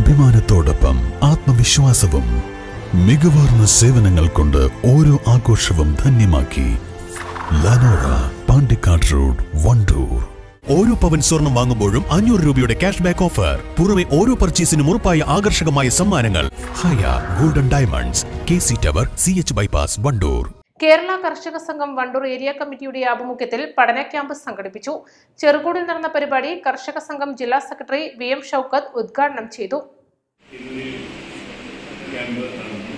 അഭിമാനത്തോടൊപ്പം ആത്മവിശ്വാസവും മികവാർന്ന സേവനങ്ങൾ കൊണ്ട് ഓരോ ആഘോഷവും ധന്യമാക്കി ലനോറ പാണ്ടിക്കാട് റോഡ് വണ്ടൂർ ഓരോ പവൻ സ്വർണം വാങ്ങുമ്പോഴും അഞ്ഞൂറ് രൂപയുടെ ക്യാഷ് ബാക്ക് ഓഫർ പുറമെ ഓരോ പർച്ചേസിനും ഉറപ്പായ ആകർഷകമായ സമ്മാനങ്ങൾ ഹയ golden diamonds K C tower C H bypass Wandoor Kerala Karshaka Sangham Wandoor area കമ്മിറ്റിയുടെ ആഭിമുഖ്യത്തിൽ പഠന ക്യാമ്പ് സംഘടിപ്പിച്ചു ചെറുകൂടിൽ നടന്ന പരിപാടി കർഷക സംഘം ജില്ലാ സെക്രട്ടറി വി എം ഷൌക്കത്ത് ഉദ്ഘാടനം ചെയ്തു തിരൂരിൽ ക്യാമ്പ് നടന്നു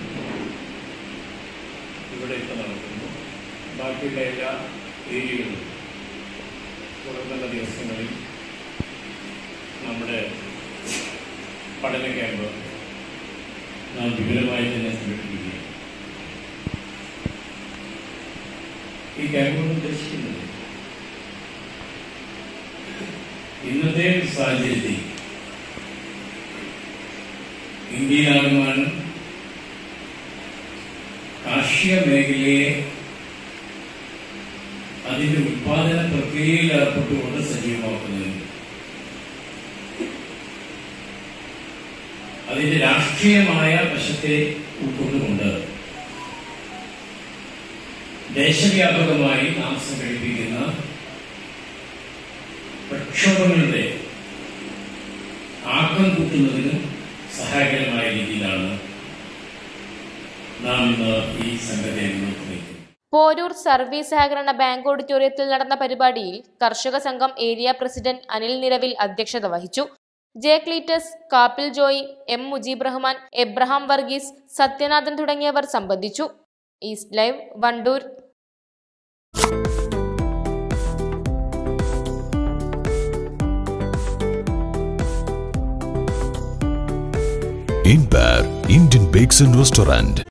ഇവിടെ ഇപ്പോൾ നടക്കുന്നു ബാക്കിയുള്ള എല്ലാ ഏരിയകളിലും തുടർന്നുള്ള ദിവസങ്ങളിൽ നമ്മുടെ പഠന ക്യാമ്പ് നാം വിപുലമായി തന്നെ സംഘടിപ്പിക്കുകയാണ് ഈ ക്യാമ്പ് കൊണ്ട് ഉദ്ദേശിക്കുന്നത് ഇന്നത്തെ സാഹചര്യത്തിൽ ഇന്ത്യയിലാകമാനം കാർഷിക മേഖലയെ അതിന്റെ ഉത്പാദന പ്രക്രിയയിൽ ഏർപ്പെട്ടുകൊണ്ട് സജീവമാക്കുന്നതിന് അതിന്റെ രാഷ്ട്രീയമായ വശത്തെ ഉൾക്കൊണ്ടുകൊണ്ട് ദേശവ്യാപകമായി നാം സംഘടിപ്പിക്കുന്ന പ്രക്ഷോഭങ്ങളുടെ ആക്കം കൂട്ടുന്നതിനും സഹായകരമായ രീതിയിലാണ് നാം ഇന്ന് ഈ സംഗതിയെ മുന്നോട്ട് നയിക്കുന്നത് പോരൂർ സർവീസ് സഹകരണ ബാങ്ക് ഓഡിറ്റോറിയത്തിൽ നടന്ന പരിപാടിയിൽ കർഷക സംഘം ഏരിയ പ്രസിഡന്റ് അനിൽ നിരവിൽ അധ്യക്ഷത വഹിച്ചു ജെ ക്ലീറ്റസ് കാപ്പിൽ ജോയി എം മുജീബ് റഹ്മാൻ എബ്രഹാം വർഗീസ് സത്യനാഥൻ തുടങ്ങിയവർ സംബന്ധിച്ചു ഈസ്റ്റ് ലൈവ് വണ്ടൂർ ഇൻപാർ ഇന്ത്യൻ ബേക്സ് ആൻഡ് റെസ്റ്റോറന്റ്